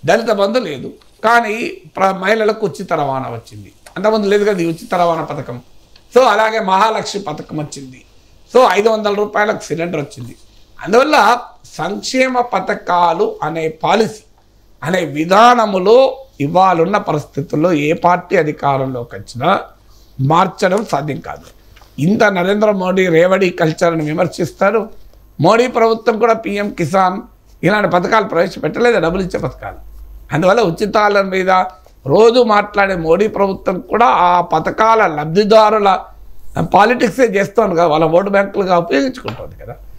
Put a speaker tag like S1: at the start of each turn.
S1: దళిత బంధు లేదు కానీ ప్ర- మహిళలకు ఉచిత రవాణా వచ్చింది అంతకుముందు లేదు కదా ఈ ఉచిత రవాణా పథకం సో అలాగే మహాలక్ష్మి పథకం వచ్చింది సో ఐదు వందల రూపాయలకు సిలిండర్ వచ్చింది అందువల్ల సంక్షేమ పథకాలు అనే పాలసీ అనే విధానములో ఇవాళున్న పరిస్థితుల్లో ఏ పార్టీ అధికారంలోకి వచ్చినా మార్చడం సాధ్యం కాదు ఇంత నరేంద్ర మోడీ రేవడి కల్చర్ని విమర్శిస్తారు మోడీ ప్రభుత్వం కూడా పిఎం కిసాన్ ఇలాంటి పథకాలు ప్రవేశపెట్టలేదు డబ్బులు ఇచ్చే పథకాలు అందువల్ల ఉచితాల మీద రోజు మాట్లాడే మోడీ ప్రభుత్వం కూడా ఆ పథకాల లబ్ధిదారుల పాలిటిక్సే చేస్తోంది కదా వాళ్ళ ఓటు బ్యాంకులుగా ఉపయోగించుకుంటుంది కదా